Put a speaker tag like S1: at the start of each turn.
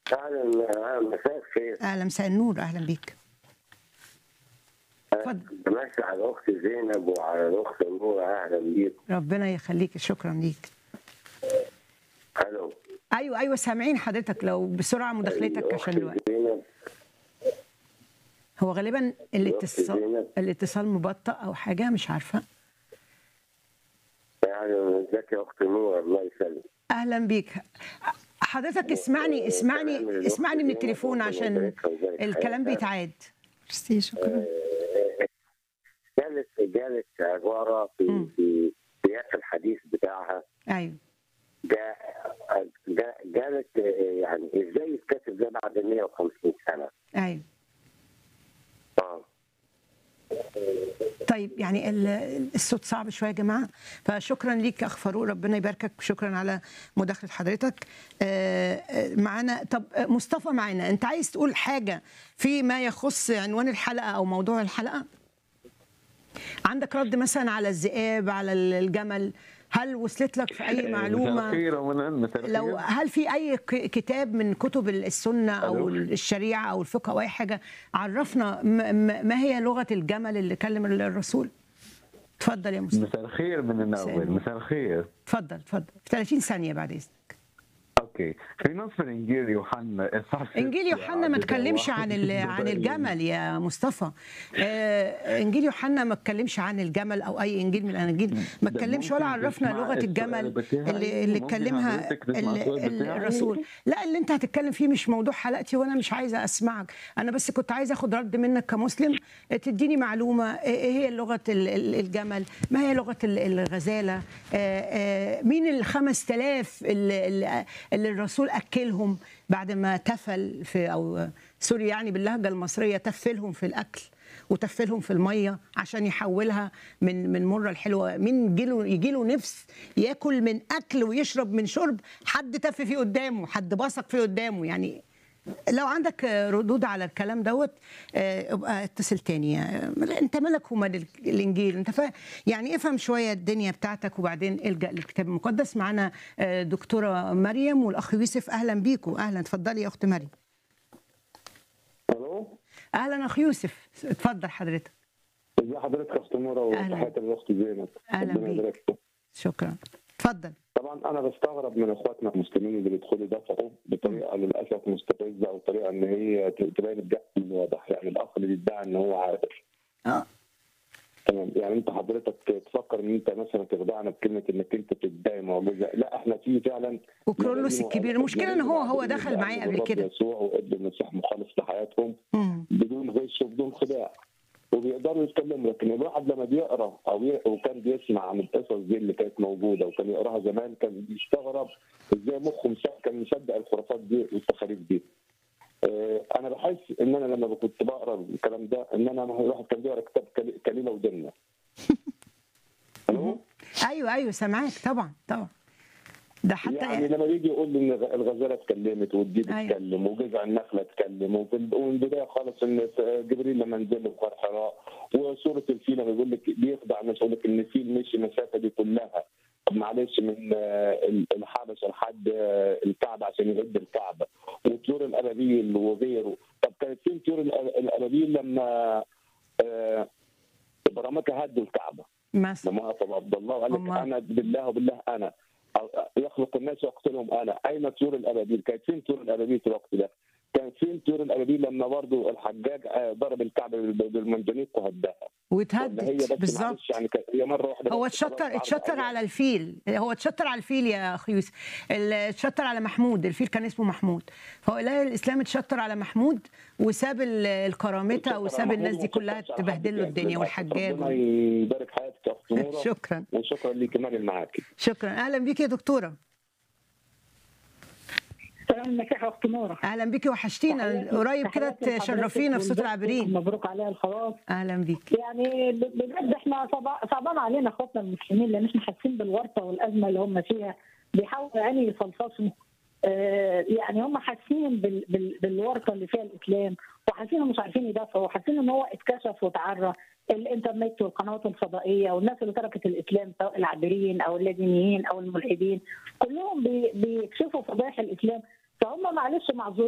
S1: اهلا أهلاً، مساء الخير
S2: اهلا مساء النور اهلا بيك اتفضل
S1: بمسي على الاخت زينب وعلى الاخت نور اهلا بيك
S2: ربنا يخليك شكرا ليك
S1: الو
S2: ايوه ايوه سامعين حضرتك لو بسرعه مداخلتك
S1: الأخت
S2: عشان الوقت
S1: زينب
S2: هو غالبا الاتصال
S1: زينب.
S2: الاتصال مبطأ او حاجه مش عارفه
S1: يعني ازيك يا اخت نور الله يسلمك
S2: اهلا بيك حضرتك اسمعني اسمعني اسمعني من التليفون عشان الكلام بيتعاد
S3: ميرسي شكرا
S1: جالت جالت عباره في
S2: مم.
S1: في سياق الحديث بتاعها
S2: ايوه
S1: جا جا جالت يعني ازاي يتكتب ده بعد 150 سنه
S2: ايوه
S1: اه
S2: طيب يعني ال- الصوت صعب شويه يا جماعه فشكرا ليك يا اخ فاروق ربنا يباركك شكرا على مداخله حضرتك آه، آه، معانا طب آه، مصطفى معانا انت عايز تقول حاجه فيما يخص عنوان الحلقه او موضوع الحلقه عندك رد مثلا على الذئاب على الجمل هل وصلت لك في اي
S4: مساء
S2: معلومه
S4: الخير ومن مساء الخير
S2: لو هل في اي ك- كتاب من كتب السنه او
S4: ألو.
S2: الشريعه او الفقه او اي حاجه عرفنا م- م- ما هي لغه الجمل اللي كلم الرسول اتفضل يا مصطفى
S4: مساء الخير من
S2: مساء
S4: الأول
S2: النور.
S4: مساء الخير
S2: اتفضل اتفضل في 30 ثانيه بعد اذنك
S4: اوكي في نص من انجيل يوحنا إصحاح
S2: انجيل
S4: ستة
S2: يوحنا ما
S4: عدد
S2: تكلمش
S4: واحد
S2: عن ال- عن
S4: وثمانين.
S2: الجمل يا مصطفى آه، انجيل يوحنا ما اتكلمش عن الجمل او اي انجيل من الاناجيل ما
S4: ده
S2: اتكلمش ولا
S4: ممكن
S2: عرفنا
S4: تسمع
S2: لغه
S4: السؤال
S2: الجمل
S4: بتاعي؟
S2: اللي اللي
S4: ممكن
S2: اتكلمها
S4: حضرتك تسمع
S2: ال-
S4: السؤال
S2: ال-
S4: بتاعي؟
S2: الرسول لا اللي انت هتتكلم فيه مش موضوع حلقتي وانا مش عايزه اسمعك انا بس كنت عايزه اخد رد منك كمسلم تديني معلومه ايه هي لغه ال- ال- الجمل ما هي لغه ال- الغزاله آه، آه، مين ال 5000 اللي, اللي- اللي الرسول اكلهم بعد ما تفل في او سوري يعني باللهجه المصريه تفلهم في الاكل وتفلهم في الميه عشان يحولها من من مره لحلوه مين يجيله يجيله نفس ياكل من اكل ويشرب من شرب حد تف فيه قدامه حد بصق فيه قدامه يعني لو عندك ردود على الكلام دوت آه، ابقى اتصل تاني آه، انت مالك ومال ال- الانجيل انت فا يعني افهم شويه الدنيا بتاعتك وبعدين الجا للكتاب المقدس معانا آه، دكتوره مريم والاخ يوسف اهلا بيكم اهلا اتفضلي يا اخت مريم
S1: الو
S2: اهلا اخ يوسف اتفضل حضرتك
S1: ازي حضرتك يا اخت نوره
S2: أهلاً.
S1: وتحياتي للاخت زينب
S2: أهلاً
S1: ربنا
S2: بيك.
S1: يبارك فيك.
S2: شكرا اتفضل
S1: طبعا انا بستغرب من اخواتنا المسلمين اللي بيدخلوا يدافعوا بطريقه للاسف مستفزه او طريقه ان هي ت- تبين الجهل الواضح يعني الاخ اللي بيدعي ان هو عارف
S2: اه
S1: تمام يعني انت حضرتك تفكر ان انت مثلا تخدعنا بكلمه انك انت بتدعي معجزه لا احنا في فعلا
S2: وكرولوس الكبير المشكله ان هو هو دخل معايا قبل كده
S1: يسوع وقبل المسيح مخالف لحياتهم
S2: مم.
S1: بدون غش وبدون خداع وبيقدروا يتكلموا لكن الواحد لما بيقرا او ي... وكان بيسمع عن القصص دي اللي كانت موجوده وكان يقراها زمان كان بيستغرب ازاي مخه مصدق كان مصدق الخرافات دي والتخاريف دي. آه، انا بحس ان انا لما كنت بقرا الكلام ده ان انا الواحد كان بيقرا كتاب كلي- كليله ودنه. ألو؟
S2: ايوه ايوه سامعاك طبعا طبعا ده حتى
S1: يعني لما بيجي يقول لي ان الغزاله اتكلمت والديب
S2: أيوة.
S1: اتكلم وجذع النخله اتكلم وفي ال- ومن البدايه خالص ان جبريل لما نزل له في غار حراء وسوره الفيل لما بيقول لك بيخدع الناس يقول لك ان الفيل مشي المسافه دي كلها طب معلش من آه، ال- الحبشه لحد آه، الكعبه عشان يهد الكعبه وطيور الابابيل وغيره طب كانت فين طيور الأ- الابابيل لما آه، برامكه هدوا الكعبه
S2: مثلا
S1: لما وقف عبد الله وقال لك
S2: أمال.
S1: انا بالله وبالله انا يخلق الناس ويقتلهم انا اين طيور الابابيل؟ كانت فين طيور الابابيل في الوقت ده؟ كان فين طيور الابابيل لما برضو الحجاج آه، ضرب الكعبه بال- بالمنجنيق وهدها؟ ولا هي
S2: واتهدت
S1: بس
S2: بالظبط
S1: معلش يعني كانت هي مره واحده
S2: هو
S1: بس خلاص
S2: اتشطر
S1: عرض
S2: اتشطر
S1: عليها.
S2: على الفيل هو اتشطر على الفيل يا اخي يوسف ال- اتشطر على محمود الفيل كان اسمه محمود فهو اله الاسلام اتشطر على محمود وساب ال- الكرامته
S1: اتشطر
S2: وساب
S1: على
S2: الناس
S1: محمود
S2: دي كلها
S1: وما اتشطرش على
S2: تبهدل له
S1: حد
S2: الدنيا
S1: للأسف.
S2: والحجاج
S1: ربنا
S2: وال-
S1: يبارك حياتك يا اخت نوره
S2: شكرا
S1: وشكرا ليك مريم معاكي
S2: شكرا اهلا بيك يا دكتوره
S5: سلام المسيح اخت نوره
S2: اهلا بيكي وحشتينا قريب كده
S5: تحياتي لحضرتك
S2: تشرفينا في صوت
S5: والبث.
S2: العابرين
S5: مبروك عليها الخلاص
S2: اهلا بيك
S5: يعني ب- بجد احنا صعب- صعبان علينا اخواتنا المسلمين لان احنا حاسين بالورطه والازمه اللي هم فيها بيحاولوا يعني يفلسفوا آه، يعني هم حاسين بال- بال- بالورطه اللي فيها الاسلام وحاسين مش عارفين يدافعوا وحاسين ان هو اتكشف وتعرى الانترنت والقنوات الفضائيه والناس اللي تركت الاسلام سواء العابرين او اللادينيين او الملحدين كلهم بي- بيكشفوا فضائح الاسلام فهم معلش معذورين